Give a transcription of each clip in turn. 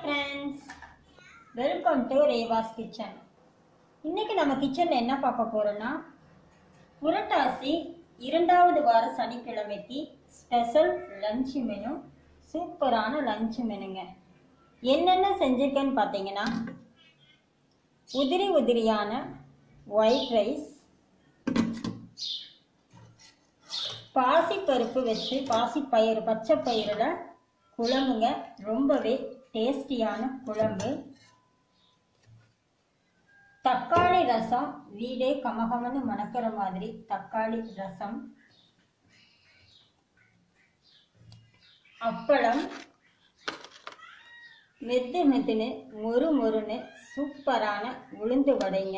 friends welcome to Reva's kitchen இன்னைக்கு நம்ம கிச்சனில் என்ன பார்க்க போறோம்னா புரட்டாசி இரண்டாவது வார சனிக்கிழமைக்கு ஸ்பெஷல் லஞ்ச் மெனு சூப்பரான லஞ்ச் மெனுங்க என்னென்ன செஞ்சிருக்கேன்னு பார்த்தீங்கன்னா உதிரி உதிரியான ஒயிட் ரைஸ் பாசி பருப்பு வச்சு பாசி பயிறு பச்சை பயிரில் குழம்புங்க ரொம்பவே டேஸ்டியான குழம்பு தக்காளி ரசம் வீடே கமகமன்னு மணக்கிற மாதிரி தக்காளி ரசம் அப்பளம் மெத்து மெத்துன்னு மொறு மொறுன்னு சூப்பரான உளுந்து வடைங்க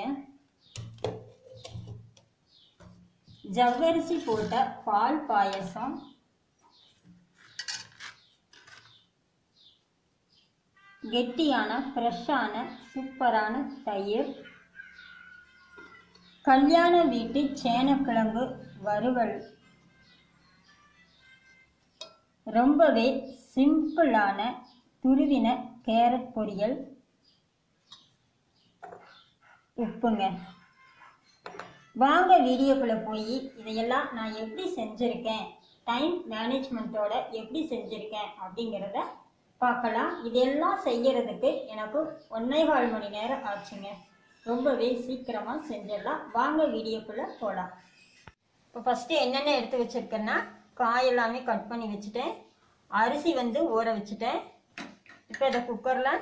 ஜவ்வரிசி போட்ட பால் பாயசம் கெட்டியான ஃப்ரெஷ்ஷான சூப்பரான தயிர் கல்யாண வீட்டு சேனக்கிழங்கு வறுவல் ரொம்பவே சிம்பிளான துருவின கேரட் பொரியல் உப்புங்க வாங்க வீடியோக்குள்ளே போய் இதையெல்லாம் நான் எப்படி செஞ்சுருக்கேன் டைம் மேனேஜ்மெண்ட்டோட எப்படி செஞ்சுருக்கேன் அப்படிங்கிறத பார்க்கலாம் இதெல்லாம் செய்யறதுக்கு எனக்கு ஒன்னே கால் மணி நேரம் ஆச்சுங்க ரொம்பவே சீக்கிரமாக செஞ்சிடலாம் வாங்க வீடியோக்குள்ளே போகலாம் இப்போ ஃபஸ்ட்டு என்னென்ன எடுத்து வச்சுருக்கேன்னா காய் எல்லாமே கட் பண்ணி வச்சுட்டேன் அரிசி வந்து ஊற வச்சுட்டேன் இப்போ இதை குக்கரில்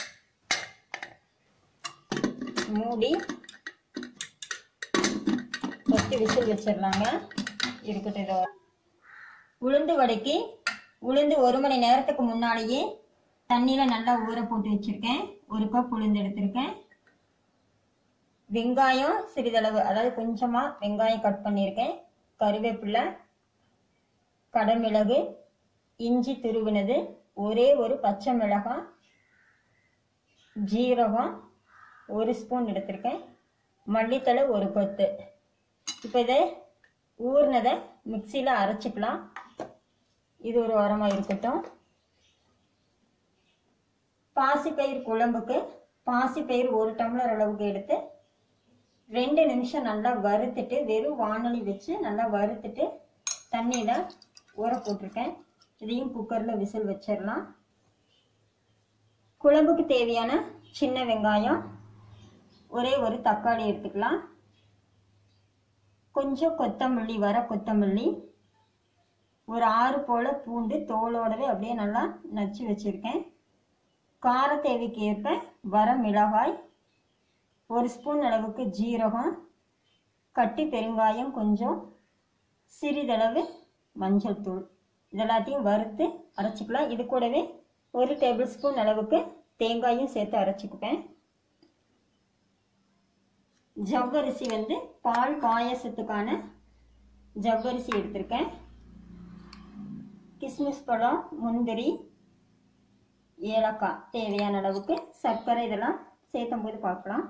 மூடி ஃபஸ்ட்டு விசில் வச்சிடலாங்க இருக்கட்டும் இதோ உளுந்து வடைக்கு உளுந்து ஒரு மணி நேரத்துக்கு முன்னாடியே தண்ணியில் நல்லா ஊற போட்டு வச்சுருக்கேன் ஒரு கப் உளுந்து எடுத்திருக்கேன் வெங்காயம் சிறிதளவு அதாவது கொஞ்சமாக வெங்காயம் கட் பண்ணியிருக்கேன் கருவேப்பிலை கடமிளகு இஞ்சி துருவினது ஒரே ஒரு பச்சை மிளகாய் ஜீரகம் ஒரு ஸ்பூன் எடுத்திருக்கேன் மல்லித்தலை ஒரு கொத்து இப்போ இதை ஊறினதை மிக்சியில் அரைச்சிக்கலாம் இது ஒரு உரமாக இருக்கட்டும் பாசிப்பயிர் குழம்புக்கு பாசிப்பயிர் ஒரு டம்ளர் அளவுக்கு எடுத்து ரெண்டு நிமிஷம் நல்லா வறுத்துட்டு வெறும் வானொலி வச்சு நல்லா வறுத்துட்டு தண்ணியில் ஊற போட்டிருக்கேன் இதையும் குக்கரில் விசில் வச்சிடலாம் குழம்புக்கு தேவையான சின்ன வெங்காயம் ஒரே ஒரு தக்காளி எடுத்துக்கலாம் கொஞ்சம் கொத்தமல்லி வர கொத்தமல்லி ஒரு ஆறு போல் பூண்டு தோலோடவே அப்படியே நல்லா நச்சு வச்சுருக்கேன் கார தேவைக்கு ஏற்ப வர மிளகாய் ஒரு ஸ்பூன் அளவுக்கு ஜீரகம் கட்டி பெருங்காயம் கொஞ்சம் சிறிதளவு மஞ்சள் தூள் இதெல்லாத்தையும் வறுத்து அரைச்சிக்கலாம் இது கூடவே ஒரு டேபிள் ஸ்பூன் அளவுக்கு தேங்காயும் சேர்த்து அரைச்சிக்குப்பேன் ஜவ்வரிசி வந்து பால் பாயசத்துக்கான ஜவ்வரிசி எடுத்திருக்கேன் கிஸ்மிஸ் பழம் முந்திரி ஏலக்காய் தேவையான அளவுக்கு சர்க்கரை இதெல்லாம் சேர்த்தும் போது பார்க்கலாம்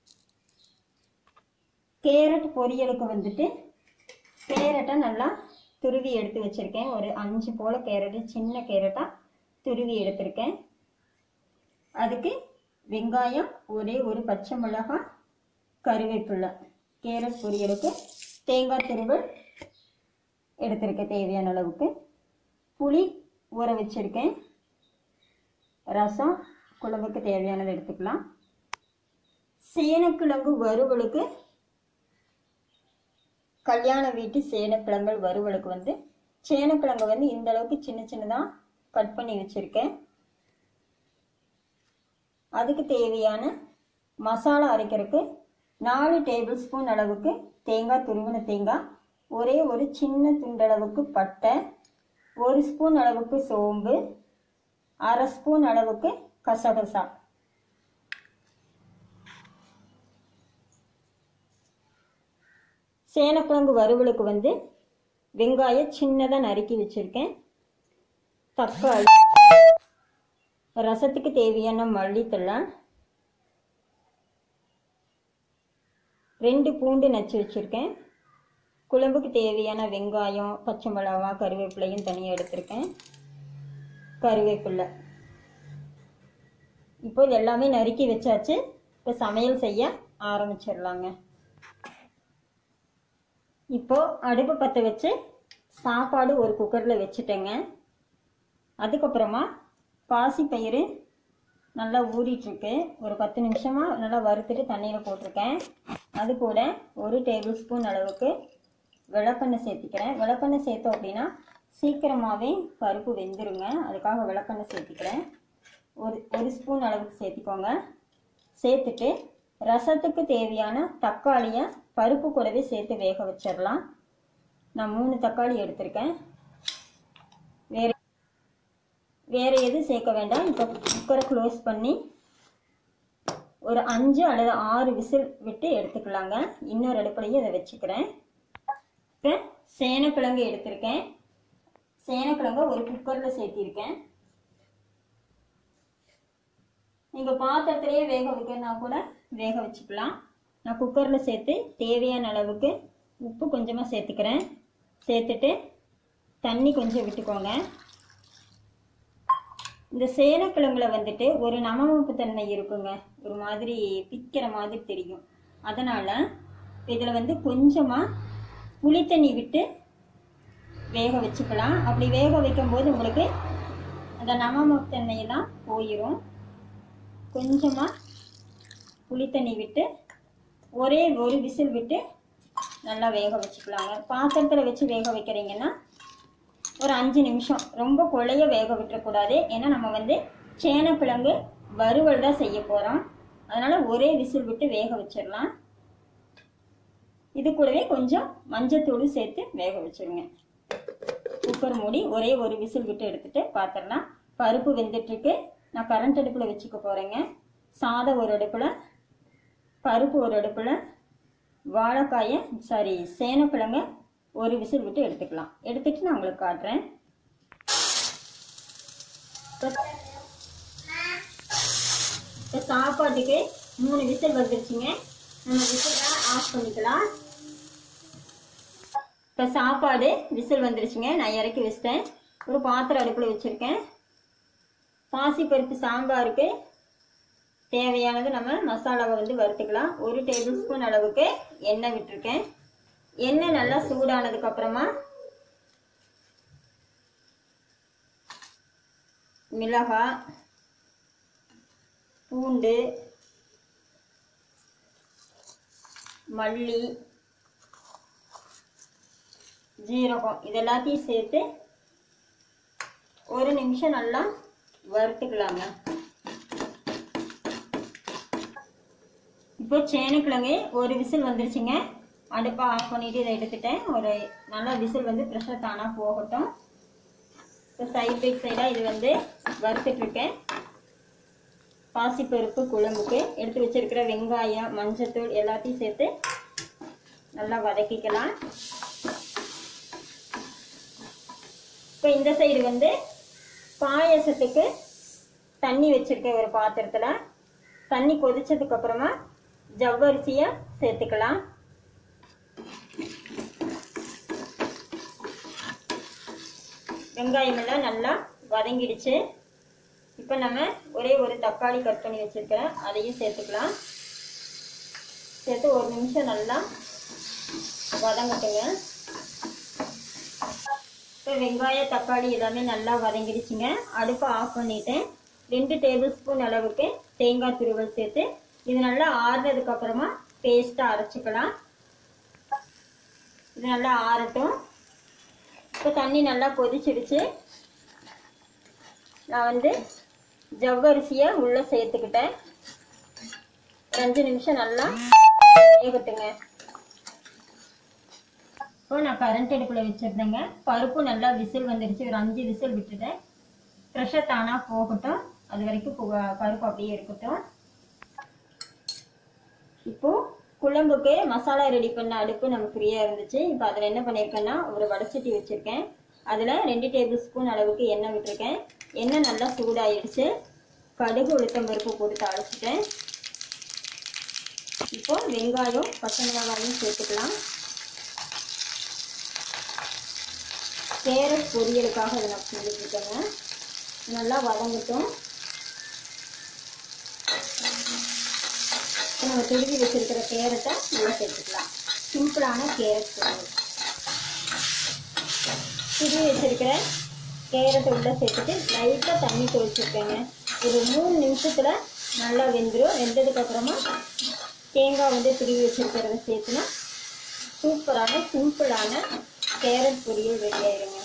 கேரட் பொரியலுக்கு வந்துட்டு கேரட்டை நல்லா துருவி எடுத்து வச்சுருக்கேன் ஒரு அஞ்சு போல் கேரட்டு சின்ன கேரட்டாக துருவி எடுத்திருக்கேன் அதுக்கு வெங்காயம் ஒரே ஒரு பச்சை மிளகாய் கருவேப்பிலை கேரட் பொரியலுக்கு தேங்காய் திருவல் எடுத்திருக்கேன் தேவையான அளவுக்கு புளி ஊற வச்சுருக்கேன் ரசம் குழம்புக்கு தேவையானது எடுத்துக்கலாம் சேனக்கிழங்கு வறுவலுக்கு கல்யாண வீட்டு சேனக்கிழங்கு வறுவலுக்கு வந்து சேனக்கிழங்கு வந்து இந்த அளவுக்கு சின்ன சின்னதாக கட் பண்ணி வச்சுருக்கேன் அதுக்கு தேவையான மசாலா அரைக்கிறதுக்கு நாலு டேபிள் ஸ்பூன் அளவுக்கு தேங்காய் துருவின தேங்காய் ஒரே ஒரு சின்ன துண்டளவுக்கு பட்டை ஒரு ஸ்பூன் அளவுக்கு சோம்பு அரை ஸ்பூன் அளவுக்கு கசகசா சேனக்கிழங்கு வறுவலுக்கு வந்து வெங்காயம் சின்னதாக நறுக்கி வச்சுருக்கேன் தக்காளி ரசத்துக்கு தேவையான மல்லித்தழை ரெண்டு பூண்டு நச்சு வச்சுருக்கேன் குழம்புக்கு தேவையான வெங்காயம் பச்சை மிளகா கருவேப்பிலையும் தனியாக எடுத்திருக்கேன் கருவேப்பிலை இப்போ இது எல்லாமே நறுக்கி வச்சாச்சு இப்போ சமையல் செய்ய ஆரம்பிச்சிடலாங்க இப்போ அடுப்பு பற்ற வச்சு சாப்பாடு ஒரு குக்கரில் வச்சுட்டேங்க அதுக்கப்புறமா பாசிப்பயிறு நல்லா ஊறிட்டுருக்கு ஒரு பத்து நிமிஷமாக நல்லா வறுத்துட்டு தண்ணியில் போட்டிருக்கேன் அது கூட ஒரு டேபிள் ஸ்பூன் அளவுக்கு விளக்கெண்ணெய் சேர்த்திக்கிறேன் விளக்கெண்ணெய் சேர்த்தோம் அப்படின்னா சீக்கிரமாகவே பருப்பு வெந்துருங்க அதுக்காக விளக்கெண்ணெய் சேர்த்திக்கிறேன் ஒரு ஒரு ஸ்பூன் அளவுக்கு சேர்த்திக்கோங்க சேர்த்துட்டு ரசத்துக்கு தேவையான தக்காளியை பருப்பு கூடவே சேர்த்து வேக வச்சிடலாம் நான் மூணு தக்காளி எடுத்திருக்கேன் வேற வேற எதுவும் சேர்க்க வேண்டாம் இப்போ குக்கரை க்ளோஸ் பண்ணி ஒரு அஞ்சு அல்லது ஆறு விசில் விட்டு எடுத்துக்கலாங்க இன்னொரு அடுப்புலையும் இதை வச்சுக்கிறேன் இப்போ சேனக்கிழங்கு எடுத்திருக்கேன் சேனக்கிழங்க ஒரு குக்கரில் சேர்த்திருக்கேன் நீங்கள் பாத்திரத்திலேயே வேக வைக்கிறனா கூட வேக வச்சுக்கலாம் நான் குக்கரில் சேர்த்து தேவையான அளவுக்கு உப்பு கொஞ்சமாக சேர்த்துக்கிறேன் சேர்த்துட்டு தண்ணி கொஞ்சம் விட்டுக்கோங்க இந்த சேனக்கிழங்குல வந்துட்டு ஒரு நமமுப்பு தன்மை இருக்குங்க ஒரு மாதிரி பிக்கிற மாதிரி தெரியும் அதனால் இதில் வந்து கொஞ்சமாக புளித்தண்ணி விட்டு வேக வச்சுக்கலாம் அப்படி வேக வைக்கும்போது உங்களுக்கு அந்த நமமுப்பு தன்மையெல்லாம் போயிடும் கொஞ்சமாக புளித்தண்ணி விட்டு ஒரே ஒரு விசில் விட்டு நல்லா வேக வச்சுக்கலாங்க பாத்திரத்தில் வச்சு வேக வைக்கிறீங்கன்னா ஒரு அஞ்சு நிமிஷம் ரொம்ப கொலைய வேக விட்டுறக்கூடாது ஏன்னா நம்ம வந்து சேனக்கிழங்கு வறுவல் தான் செய்ய போகிறோம் அதனால் ஒரே விசில் விட்டு வேக வச்சிடலாம் இது கூடவே கொஞ்சம் மஞ்சத்தூள் சேர்த்து வேக வச்சிருங்க குக்கர் மூடி ஒரே ஒரு விசில் விட்டு எடுத்துட்டு பார்த்துடலாம் பருப்பு வெந்துட்டுருக்கு நான் கரண்ட் அடுப்பில் வச்சுக்க போகிறேங்க சாதம் ஒரு அடுப்பில் பருப்பு ஒரு அடுப்பில் வாழைக்காயை சாரி சேனக்கிழங்க ஒரு விசில் விட்டு எடுத்துக்கலாம் எடுத்துட்டு நான் உங்களுக்கு காட்டுறேன் இப்போ சாப்பாட்டுக்கு மூணு விசில் வந்துருச்சுங்க நம்ம விசில் ஆஃப் பண்ணிக்கலாம் இப்போ சாப்பாடு விசில் வந்துருச்சுங்க நான் இறக்கி வச்சிட்டேன் ஒரு பாத்திரம் அடுப்பில் வச்சுருக்கேன் பாசிப்பருப்பு சாம்பாருக்கு தேவையானது நம்ம மசாலாவை வந்து வறுத்துக்கலாம் ஒரு டேபிள் ஸ்பூன் அளவுக்கு எண்ணெய் விட்டுருக்கேன் எண்ணெய் நல்லா சூடானதுக்கு அப்புறமா மிளகாய் பூண்டு மல்லி ஜீரகம் இது எல்லாத்தையும் சேர்த்து ஒரு நிமிஷம் நல்லா வறுத்துக்கலாங்க இப்போ சேனக்கிழங்கு ஒரு விசில் வந்துருச்சுங்க அடுப்பை ஆஃப் பண்ணிட்டு இதை எடுத்துட்டேன் ஒரு நல்லா விசில் வந்து ப்ரெஷர் தானாக போகட்டும் இப்போ சைட் பை சைடாக இது வந்து வறுத்துட்ருக்கேன் பாசிப்பருப்பு குழம்புக்கு எடுத்து வச்சிருக்கிற வெங்காயம் மஞ்சத்தூள் எல்லாத்தையும் சேர்த்து நல்லா வதக்கிக்கலாம் இப்போ இந்த சைடு வந்து பாயசத்துக்கு தண்ணி வச்சிருக்கேன் ஒரு பாத்திரத்தில் தண்ணி கொதிச்சதுக்கு அப்புறமா ஜவ்வரிசியை சேர்த்துக்கலாம் வெங்காயம் எல்லாம் நல்லா வதங்கிடுச்சு இப்போ நம்ம ஒரே ஒரு தக்காளி கட் பண்ணி வச்சிருக்கிறேன் அதையும் சேர்த்துக்கலாம் சேர்த்து ஒரு நிமிஷம் நல்லா வதங்கட்டுங்க இப்போ வெங்காயம் தக்காளி எல்லாமே நல்லா வதங்கிடுச்சுங்க அடுப்பை ஆஃப் பண்ணிட்டேன் ரெண்டு டேபிள் ஸ்பூன் அளவுக்கு தேங்காய் துருவல் சேர்த்து இது நல்லா ஆறுனதுக்கு அப்புறமா பேஸ்ட்டாக அரைச்சிக்கலாம் இது நல்லா ஆறட்டும் இப்போ தண்ணி நல்லா கொதிச்சிடுச்சு நான் வந்து ஜவ்வரிசியை உள்ளே சேர்த்துக்கிட்டேன் ஒரு அஞ்சு நிமிஷம் நல்லா வேகட்டுங்க இப்போ நான் கரண்ட் அடுப்பில் வச்சுருந்தேங்க பருப்பு நல்லா விசில் வந்துடுச்சு ஒரு அஞ்சு விசில் விட்டுட்டேன் ப்ரெஷர் தானாக போகட்டும் அது வரைக்கும் பு- பருப்பு அப்படியே இருக்கட்டும் இப்போ குழம்புக்கு மசாலா ரெடி பண்ண அடுப்பு நமக்கு ஃப்ரீயாக இருந்துச்சு இப்போ அதில் என்ன பண்ணியிருக்கேன்னா ஒரு வடச்சட்டி வச்சுருக்கேன் அதில் ரெண்டு டேபிள் ஸ்பூன் அளவுக்கு எண்ணெய் விட்டுருக்கேன் எண்ணெய் நல்லா சூடாயிடுச்சு கடுகு உளுத்தம் பருப்பு போட்டு தாளிச்சிட்டேன் இப்போ வெங்காயம் பச்சை மிளகாயும் சேர்த்துக்கலாம் கேரட் பொரியலுக்காக அதை நான் செஞ்சுட்டு இருக்கேங்க நல்லா வதங்கட்டும் நம்ம துருவி வச்சிருக்கிற கேரட்டை உள்ள சேர்த்துக்கலாம் சிம்பிளான கேரட் பொரியல் துருவி வச்சிருக்கிற கேரட்டை உள்ள சேர்த்துட்டு லைட்டாக தண்ணி தொளிச்சிருக்கேங்க ஒரு மூணு நிமிஷத்தில் நல்லா வெந்துடும் வெந்ததுக்கு அப்புறமா தேங்காய் வந்து துருவி வச்சிருக்கிறத சேர்த்துனா சூப்பரான சிம்பிளான கேரட் பொரியல் ரெடி ஆயிருங்க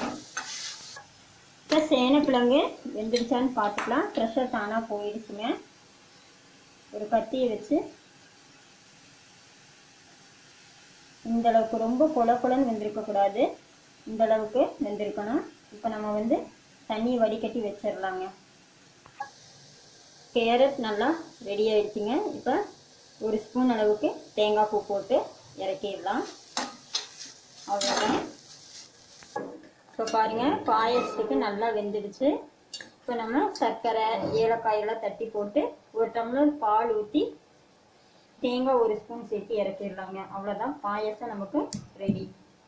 இப்போ சேனக்கிழங்கு வெந்துடுச்சான்னு பார்த்துக்கலாம் ப்ரெஷர் தானாக போயிடுச்சுங்க ஒரு கத்தியை வச்சு இந்த அளவுக்கு ரொம்ப கொல கொலன்னு வெந்திருக்கக்கூடாது இந்த அளவுக்கு வெந்திருக்கணும் இப்போ நம்ம வந்து தண்ணி வடிகட்டி வச்சிடலாங்க கேரட் நல்லா ரெடி ஆயிடுச்சுங்க இப்போ ஒரு ஸ்பூன் அளவுக்கு தேங்காய் பூ போட்டு இறக்கிடலாம் அவ்வளோதான் இப்போ பாருங்க பாயசத்துக்கு நல்லா வெந்துடுச்சு இப்போ நம்ம சர்க்கரை ஏலக்காயெல்லாம் தட்டி போட்டு ஒரு டம்ளர் பால் ஊற்றி தேங்காய் ஒரு ஸ்பூன் சேர்த்து இறக்கிடலாங்க அவ்வளோதான் பாயசம் நமக்கு ரெடி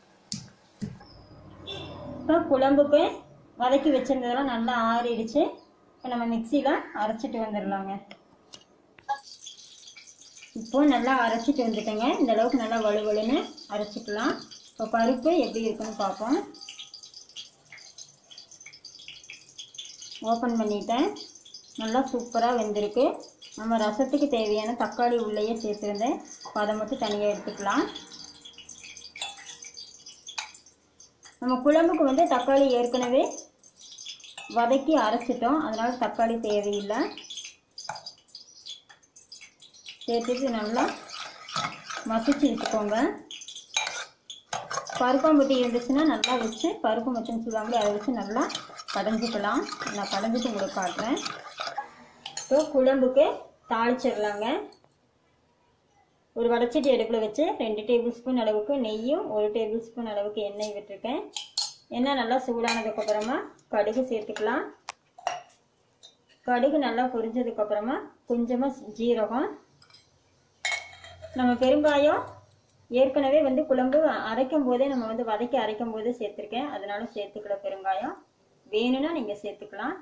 இப்போ குழம்புக்கு வதக்கி வச்சிருந்ததெல்லாம் நல்லா ஆறிடுச்சு இப்போ நம்ம மிக்சியில் அரைச்சிட்டு வந்துடலாங்க இப்போ நல்லா அரைச்சிட்டு வந்துட்டேங்க இந்த அளவுக்கு நல்லா வலுவலுன்னு அரைச்சிக்கலாம் இப்போ பருப்பு எப்படி இருக்குன்னு பார்ப்போம் ஓப்பன் பண்ணிட்டேன் நல்லா சூப்பராக வெந்திருக்கு நம்ம ரசத்துக்கு தேவையான தக்காளி உள்ளேயே சேர்த்துருந்தேன் இப்போ அதை மட்டும் தனியாக எடுத்துக்கலாம் நம்ம குழம்புக்கு வந்து தக்காளி ஏற்கனவே வதக்கி அரைச்சிட்டோம் அதனால தக்காளி தேவையில்லை சேர்த்துட்டு நல்லா மசிச்சு வச்சுக்கோங்க பருப்பாம்பட்டி இருந்துச்சுன்னா நல்லா வச்சு பருப்பு மச்சம் சொல்லுவாங்களே அதை வச்சு நல்லா கடைஞ்சிக்கலாம் நான் கடைஞ்சிட்டு உங்களுக்கு காட்டுறேன் இப்போ குழம்புக்கு தாளிச்சிடலாங்க ஒரு வடச்சட்டி அடுப்பில் வச்சு ரெண்டு டேபிள் ஸ்பூன் அளவுக்கு நெய்யும் ஒரு டேபிள் ஸ்பூன் அளவுக்கு எண்ணெய் விட்டுருக்கேன் எண்ணெய் நல்லா சூடானதுக்கப்புறமா கடுகு சேர்த்துக்கலாம் கடுகு நல்லா பொரிஞ்சதுக்கப்புறமா கொஞ்சமாக ஜீரகம் நம்ம பெருங்காயம் ஏற்கனவே வந்து குழம்பு அரைக்கும் போதே நம்ம வந்து வதக்கி அரைக்கும் போதே சேர்த்துருக்கேன் அதனால சேர்த்துக்கல பெருங்காயம் வேணும்னா நீங்கள் சேர்த்துக்கலாம்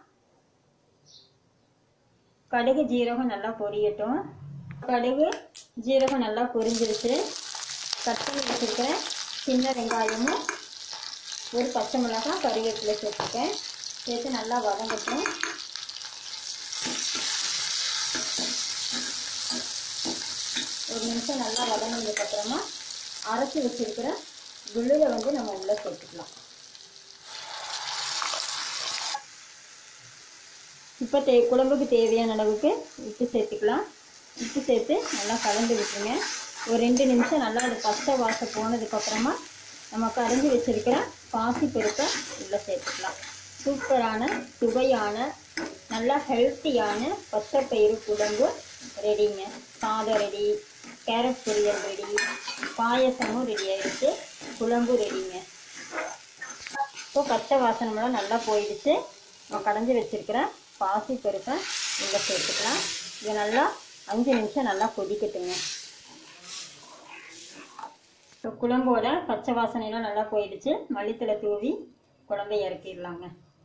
கடுகு ஜீரகம் நல்லா பொரியட்டும் கடுகு ஜீரகம் நல்லா பொரிஞ்சிருச்சு கட் பண்ணி வச்சுருக்கிற சின்ன வெங்காயமும் ஒரு பச்சை மிளகாய் கறிவேப்பிலை சேர்த்துருக்கேன் சேர்த்து நல்லா வதங்கட்டும் ஒரு நிமிஷம் நல்லா வதங்கினதுக்கப்புறமா அரைச்சி வச்சிருக்கிற விழுதை வந்து நம்ம உள்ளே சேர்த்துக்கலாம் இப்போ தே குழம்புக்கு தேவையான அளவுக்கு உப்பு சேர்த்துக்கலாம் உப்பு சேர்த்து நல்லா கலந்து விட்டுருங்க ஒரு ரெண்டு நிமிஷம் நல்லா அது பச்சை வாசம் போனதுக்கப்புறமா நம்ம கரைஞ்சி வச்சிருக்கிற பாசி பருப்பை உள்ளே சேர்த்துக்கலாம் சூப்பரான சுவையான நல்லா ஹெல்த்தியான பச்சைப்பயிறு குழம்பு ரெடிங்க சாதம் ரெடி கேரட் பொரியல் ரெடி பாயசமும் ரெடி ஆயிடுச்சு குழம்பு ரெடிங்க இப்போ பச்சை வாசனமெல்லாம் நல்லா போயிடுச்சு நம்ம கடைஞ்சி வச்சிருக்கிற பாசி பருப்பை உள்ளே சேர்த்துக்கலாம் இது நல்லா அஞ்சு நிமிஷம் நல்லா கொதிக்கட்டுங்க இப்போ குழம்போட பச்சை வாசனையெல்லாம் நல்லா போயிடுச்சு மல்லித்தலை தூவி குழம்பை இறக்கிடலாங்க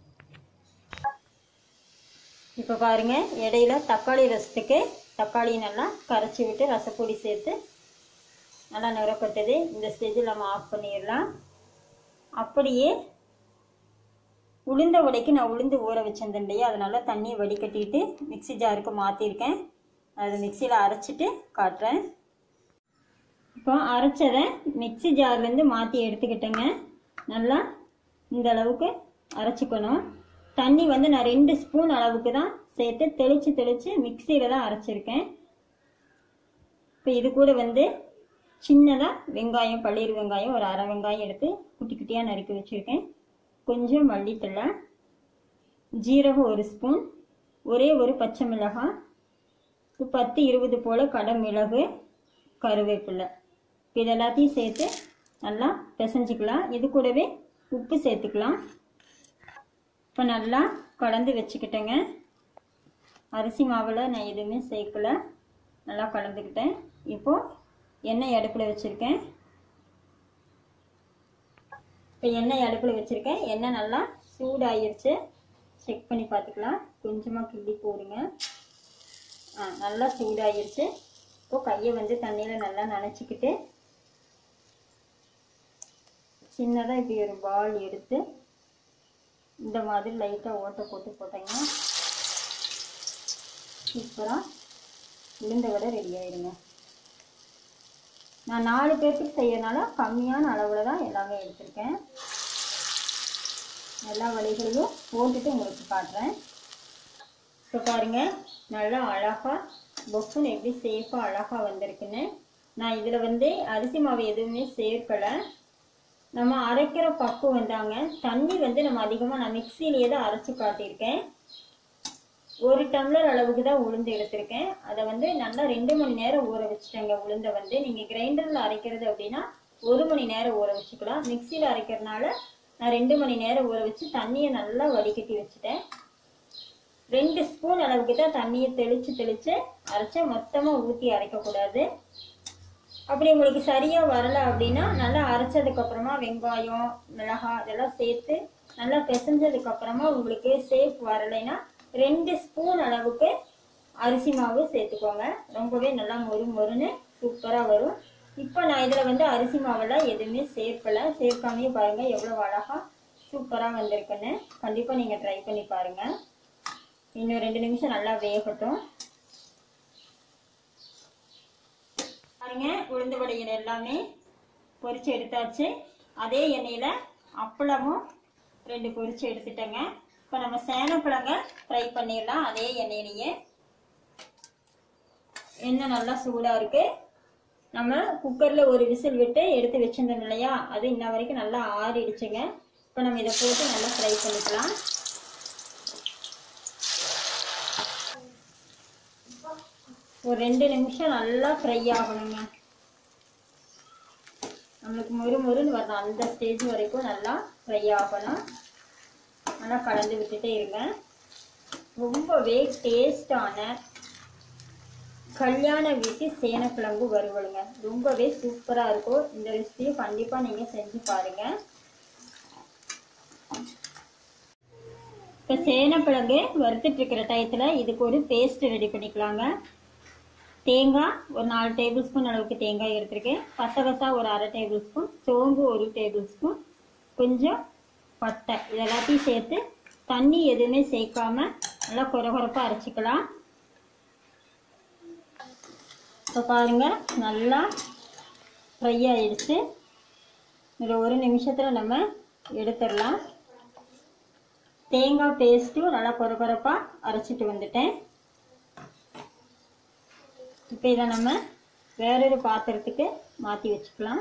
இப்போ பாருங்க இடையில தக்காளி ரசத்துக்கு தக்காளி நல்லா கரைச்சி விட்டு ரசப்பொடி சேர்த்து நல்லா நிறப்பட்டது இந்த ஸ்டேஜில் நம்ம ஆஃப் பண்ணிடலாம் அப்படியே உளுந்த உடைக்கு நான் உளுந்து ஊற வச்சிருந்தேன் இல்லையா அதனால தண்ணி வடிகட்டிட்டு மிக்ஸி ஜாருக்கு மாற்றிருக்கேன் அதை மிக்சியில் அரைச்சிட்டு காட்டுறேன் இப்போ அரைச்சதை மிக்ஸி ஜார்லேருந்து மாற்றி எடுத்துக்கிட்டேங்க நல்லா இந்த அளவுக்கு அரைச்சிக்கணும் தண்ணி வந்து நான் ரெண்டு ஸ்பூன் அளவுக்கு தான் சேர்த்து தெளித்து தெளித்து மிக்சியில் தான் அரைச்சிருக்கேன் இப்போ இது கூட வந்து சின்னதாக வெங்காயம் பள்ளீர் வெங்காயம் ஒரு அரை வெங்காயம் எடுத்து குட்டி குட்டியாக நறுக்கி வச்சுருக்கேன் கொஞ்சம் மல்லித்தழை ஜீரகம் ஒரு ஸ்பூன் ஒரே ஒரு பச்சை மிளகாய் ஒரு பத்து இருபது போல் கடை மிளகு கருவேப்பிலை இப்போ இது எல்லாத்தையும் சேர்த்து நல்லா பிசைஞ்சிக்கலாம் இது கூடவே உப்பு சேர்த்துக்கலாம் இப்போ நல்லா கலந்து வச்சுக்கிட்டேங்க அரிசி மாவில் நான் எதுவுமே சேர்க்கல நல்லா கலந்துக்கிட்டேன் இப்போது எண்ணெய் அடுப்பில் வச்சுருக்கேன் இப்போ எண்ணெய் அடுப்பில் வச்சுருக்கேன் எண்ணெய் நல்லா சூடாயிருச்சு செக் பண்ணி பார்த்துக்கலாம் கொஞ்சமாக கிள்ளி போடுங்க ஆ நல்லா சூடாயிருச்சு இப்போ கையை வந்து தண்ணியில் நல்லா நனைச்சிக்கிட்டு சின்னதாக இப்படி ஒரு பால் எடுத்து இந்த மாதிரி லைட்டாக ஓட்டை போட்டு போட்டிங்கன்னா சூப்பராக உளுந்த வடை ரெடி ஆயிடுங்க நான் நாலு பேர்த்துக்கு செய்யறதுனால கம்மியான அளவில் தான் எல்லாமே எடுத்திருக்கேன் எல்லா வழிகளையும் போட்டுட்டு உங்களுக்கு காட்டுறேன் இப்போ பாருங்க நல்லா அழகாக பொஃபுன்னு எப்படி சேஃபாக அழகாக வந்திருக்குன்னு நான் இதில் வந்து அரிசி மாவு எதுவுமே சேர்க்கலை நம்ம அரைக்கிற பப்பு வந்தாங்க தண்ணி வந்து நம்ம அதிகமாக நான் மிக்சியிலேயே தான் அரைச்சி காட்டியிருக்கேன் ஒரு டம்ளர் அளவுக்கு தான் உளுந்து எடுத்திருக்கேன் அதை வந்து நல்லா ரெண்டு மணி நேரம் ஊற வச்சுட்டேங்க உளுந்தை வந்து நீங்கள் கிரைண்டரில் அரைக்கிறது அப்படின்னா ஒரு மணி நேரம் ஊற வச்சுக்கலாம் மிக்சியில் அரைக்கிறதுனால நான் ரெண்டு மணி நேரம் ஊற வச்சு தண்ணியை நல்லா வடிகட்டி வச்சுட்டேன் ரெண்டு ஸ்பூன் அளவுக்கு தான் தண்ணியை தெளித்து தெளித்து அரைச்சா மொத்தமாக ஊற்றி அரைக்கக்கூடாது அப்படி உங்களுக்கு சரியாக வரல அப்படின்னா நல்லா அரைச்சதுக்கு அப்புறமா வெங்காயம் மிளகாய் இதெல்லாம் சேர்த்து நல்லா பிசைஞ்சதுக்கு அப்புறமா உங்களுக்கு சேஃப் வரலைன்னா ரெண்டு ஸ்பூன் அளவுக்கு அரிசி மாவு சேர்த்துக்கோங்க ரொம்பவே நல்லா மொறு மொறுன்னு சூப்பராக வரும் இப்போ நான் இதில் வந்து அரிசி மாவெல்லாம் எதுவுமே சேர்க்கலை சேர்க்காமையே பாருங்கள் எவ்வளோ அழகாக சூப்பராக வந்திருக்குன்னு கண்டிப்பாக நீங்கள் ட்ரை பண்ணி பாருங்கள் இன்னும் ரெண்டு நிமிஷம் நல்லா வேகட்டும் பாருங்க உளுந்து வடைகள் எல்லாமே பொரிச்சு எடுத்தாச்சு அதே எண்ணெயில் அப்பளமும் ரெண்டு பொரிச்சு எடுத்துட்டேங்க இப்போ நம்ம சேனக்கிழங்க ஃப்ரை பண்ணிடலாம் அதே எண்ணெயிலேயே எண்ணெய் நல்லா சூடாக இருக்கு நம்ம குக்கரில் ஒரு விசில் விட்டு எடுத்து வச்சிருந்தோம் இல்லையா அது இன்ன வரைக்கும் நல்லா ஆறிடுச்சுங்க இப்போ நம்ம இதை போட்டு நல்லா ஃப்ரை பண்ணிக்கலாம் ஒரு ரெண்டு நிமிஷம் நல்லா ஃப்ரை ஆகணுங்க நம்மளுக்கு மொறு மொறுன்னு வரணும் அந்த ஸ்டேஜ் வரைக்கும் நல்லா ஃப்ரை ஆகணும் நல்லா கலந்து விட்டுட்டே இருங்க ரொம்பவே டேஸ்டான கல்யாண வீட்டு சேனக்கிழங்கு வறுவலுங்க ரொம்பவே சூப்பராக இருக்கும் இந்த ரெசிபியை கண்டிப்பாக நீங்கள் செஞ்சு பாருங்கள் இப்போ சேனக்கிழங்கு வறுத்துட்டு இருக்கிற டயத்தில் இதுக்கு ஒரு பேஸ்ட் ரெடி பண்ணிக்கலாங்க தேங்காய் ஒரு நாலு டேபிள் ஸ்பூன் அளவுக்கு தேங்காய் எடுத்திருக்கேன் பசகசா ஒரு அரை டேபிள் ஸ்பூன் சோம்பு ஒரு டேபிள் ஸ்பூன் கொஞ்சம் பட்டை இது எல்லாத்தையும் சேர்த்து தண்ணி எதுவுமே சேர்க்காம நல்லா குறகுறப்பாக அரைச்சிக்கலாம் இப்போ பாருங்க நல்லா ஃப்ரை ஆயிடுச்சு இதில் ஒரு நிமிஷத்தில் நம்ம எடுத்துடலாம் தேங்காய் பேஸ்ட்டும் நல்லா குறகுறப்பாக அரைச்சிட்டு வந்துட்டேன் இப்போ இதை நம்ம வேறொரு பாத்திரத்துக்கு மாற்றி வச்சுக்கலாம்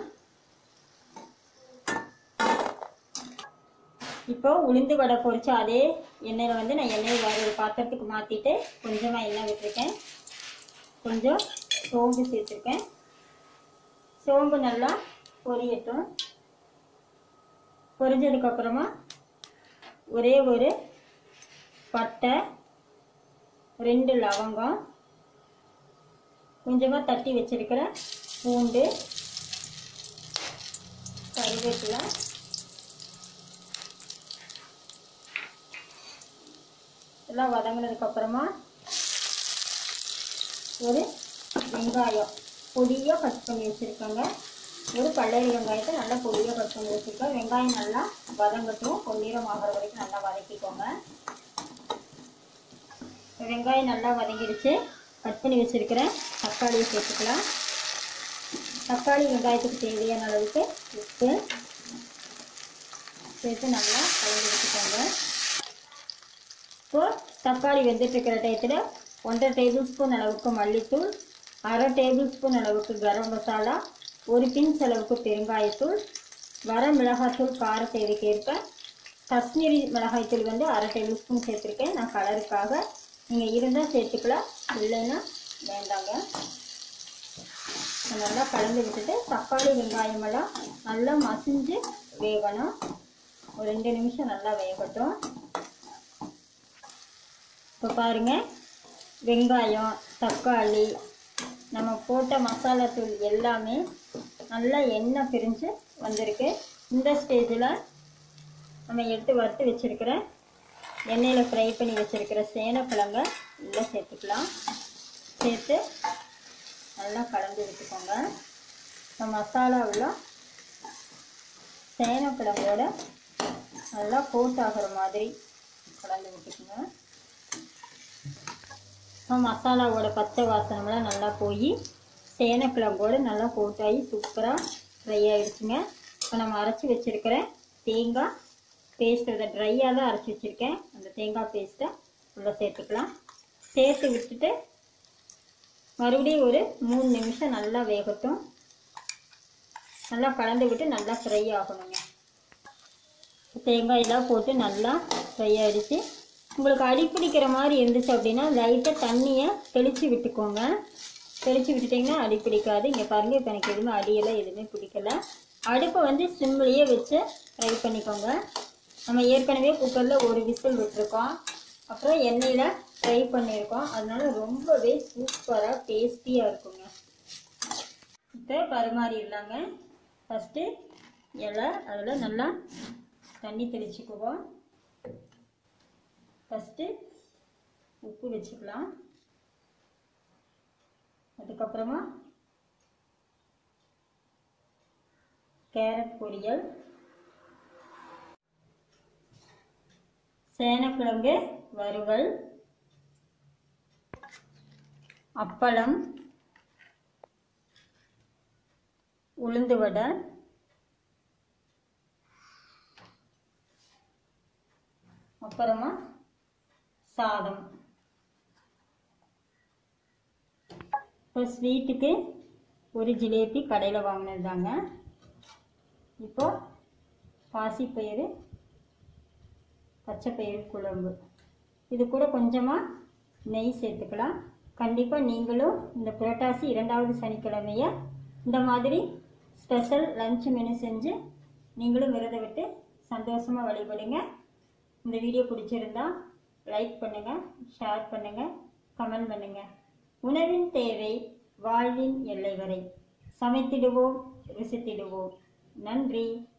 இப்போ உளுந்து வடை பொரிச்ச அதே எண்ணெயில் வந்து நான் எண்ணெயை வேற ஒரு பாத்திரத்துக்கு மாற்றிட்டு கொஞ்சமாக எண்ணெய் விட்டுருக்கேன் கொஞ்சம் சோம்பு சேர்த்துருக்கேன் சோம்பு நல்லா பொரியட்டும் பொரிஞ்சதுக்கப்புறமா ஒரே ஒரு பட்டை ரெண்டு லவங்கம் கொஞ்சமாக தட்டி வச்சிருக்கிற பூண்டு கருவேப்பிலை எல்லாம் வதங்கினதுக்கு அப்புறமா ஒரு வெங்காயம் பொடியாக கட் பண்ணி வச்சுருக்கேங்க ஒரு பல்லரி வெங்காயத்தை நல்லா பொடியாக கட் பண்ணி வச்சுருக்கேன் வெங்காயம் நல்லா வதங்கட்டும் பொன்னிறம் ஆகிற வரைக்கும் நல்லா வதக்கிக்கோங்க வெங்காயம் நல்லா வதங்கிடுச்சு கட் பண்ணி வச்சுருக்கிற தக்காளியை சேர்த்துக்கலாம் தக்காளி வெங்காயத்துக்கு தேவையான அளவுக்கு உப்பு சேர்த்து நல்லா கலந்து வச்சுக்கோங்க இப்போ தக்காளி வெந்துட்டு இருக்கிற டயத்தில் ஒன்றரை டேபிள் ஸ்பூன் அளவுக்கு மல்லித்தூள் அரை டேபிள் ஸ்பூன் அளவுக்கு கரம் மசாலா ஒரு பிஞ்ச் அளவுக்கு பெருங்காயத்தூள் வர மிளகாத்தூள் கார தேவைக்கேற்ப காஷ்மீரி மிளகாய்த்தூள் வந்து அரை டேபிள் ஸ்பூன் சேர்த்துருக்கேன் நான் கலருக்காக நீங்கள் இருந்தால் சேர்த்துக்கலாம் இல்லைன்னா வேண்டாங்க நல்லா கலந்து விட்டுட்டு தக்காளி வெங்காயம் எல்லாம் நல்லா மசிஞ்சு வேகணும் ஒரு ரெண்டு நிமிஷம் நல்லா வேகட்டும் இப்போ பாருங்க வெங்காயம் தக்காளி நம்ம போட்ட மசாலா தூள் எல்லாமே நல்லா எண்ணெய் பிரிஞ்சு வந்திருக்கு இந்த ஸ்டேஜில் நம்ம எடுத்து வறுத்து வச்சிருக்கிற எண்ணெயில் ஃப்ரை பண்ணி வச்சிருக்கிற சேனக்கிழங்க உள்ளே சேர்த்துக்கலாம் சேர்த்து நல்லா கலந்து விட்டுக்கோங்க இப்போ மசாலாவில் சேனக்கிழங்கோட நல்லா கோட் ஆகிற மாதிரி கலந்து விட்டுக்குங்க இப்போ மசாலாவோட பச்சை வாசனம்லாம் நல்லா போய் சேனக்கிழங்கோட நல்லா கோட்டாகி சூப்பராக ஃப்ரை ஆகிடுச்சுங்க இப்போ நம்ம அரைச்சி வச்சுருக்கிற தேங்காய் பேஸ்ட் அதை ட்ரையாக தான் அரைச்சி வச்சுருக்கேன் அந்த தேங்காய் பேஸ்ட்டை உள்ளே சேர்த்துக்கலாம் சேர்த்து விட்டுட்டு மறுபடியும் ஒரு மூணு நிமிஷம் நல்லா வேகட்டும் நல்லா கலந்து விட்டு நல்லா ஃப்ரை ஆகணுங்க தேங்காயெல்லாம் போட்டு நல்லா ஃப்ரை ஆகிடுச்சு உங்களுக்கு அடி பிடிக்கிற மாதிரி இருந்துச்சு அப்படின்னா லைட்டாக தண்ணியை தெளித்து விட்டுக்கோங்க தெளித்து விட்டுட்டிங்கன்னா அடி பிடிக்காது இங்கே பாருங்கள் இப்போ எனக்கு எதுவுமே அடியெல்லாம் எதுவுமே பிடிக்கல அடுப்பை வந்து சிம்மிலேயே வச்சு ஃப்ரை பண்ணிக்கோங்க நம்ம ஏற்கனவே குக்கரில் ஒரு விசில் விட்டுருக்கோம் அப்புறம் எண்ணெயில் ஃப்ரை பண்ணியிருக்கோம் அதனால ரொம்பவே சூப்பராக டேஸ்டியாக இருக்குங்க இப்போ பரிமாறிடலாங்க ஃபஸ்ட்டு இலை அதில் நல்லா தண்ணி தெளிச்சுக்குவோம் ஃபஸ்ட்டு உப்பு வச்சுக்கலாம் அதுக்கப்புறமா கேரட் பொரியல் சேனக்கிழங்கு வறுவல் அப்பளம் உளுந்து வடை அப்புறமா சாதம் இப்போ ஸ்வீட்டுக்கு ஒரு ஜிலேபி கடையில் வாங்கினது தாங்க இப்போ பாசிப்பயிறு பச்சைப்பயிறு குழம்பு இது கூட கொஞ்சமாக நெய் சேர்த்துக்கலாம் கண்டிப்பாக நீங்களும் இந்த புரட்டாசி இரண்டாவது சனிக்கிழமையை இந்த மாதிரி ஸ்பெஷல் லஞ்ச் மெனு செஞ்சு நீங்களும் விரதம் விட்டு சந்தோஷமாக வழிபடுங்க இந்த வீடியோ பிடிச்சிருந்தா லைக் பண்ணுங்கள் ஷேர் பண்ணுங்கள் கமெண்ட் பண்ணுங்கள் உணவின் தேவை வாழ்வின் எல்லை வரை சமைத்திடுவோம் ருசித்திடுவோம் நன்றி